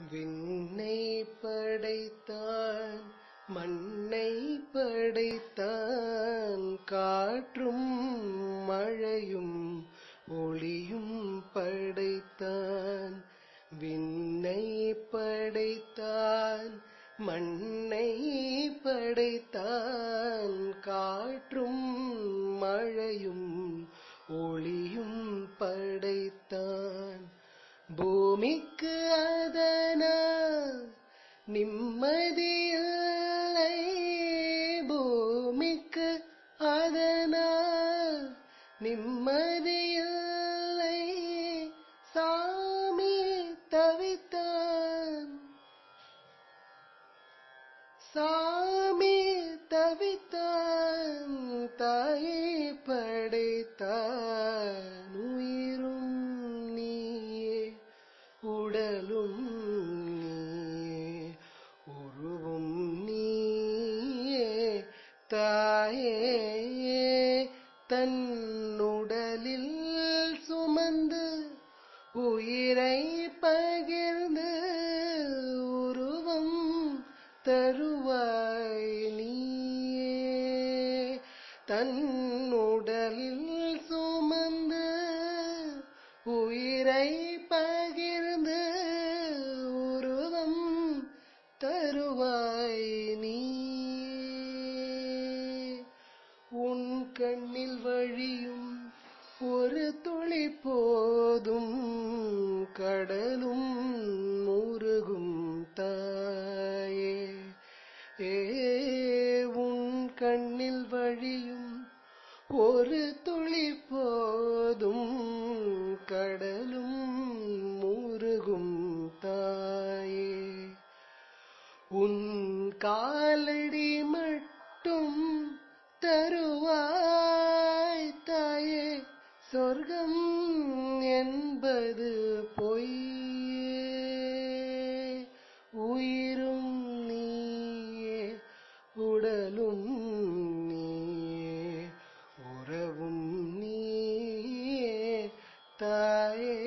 விண்ணை படைத்தான் மண்ணை படைத்தான் காற்றும் மழையும் ஒளியும் படைத்தான் விண்ணை படைத்தான் மண்ணை படைத்தான் காற்றும் மழையும் ஒளியும் படைத்தான் பூமிக்கு அதனால் நிம்மதியில்லை பூமிக்கு அதனால் நிம்மதியில்லை சாமி தவித்தான் சாமி தவித்தான் தாயை படைத்தான் உயிரும் நீயே உடலும் நீயே உருவும் நீயே தாயே தன்னுடலில் சுமந்து உயிரை பகிர்ந்து உருவம் தருவாய் நீயே தன்னுடலில் சுமந்து உயிரை பகிர்ந்து உருவம் தருவாய் நீயே உன் கண்ணில் வழியும் ஒரு துளி போதும் கடலும் முருகும் தாயே ஏ உன் கண்ணில் வழியும் ஒரு துளி போதும் கடலும் முருகும் தாயே உன் காலடி மட்டும் தருவாய் தாயே சொர்க்கம் என்பது பொய்யே உயிரும் நீயே உடலும் நீயே உறவும் நீயே தாயே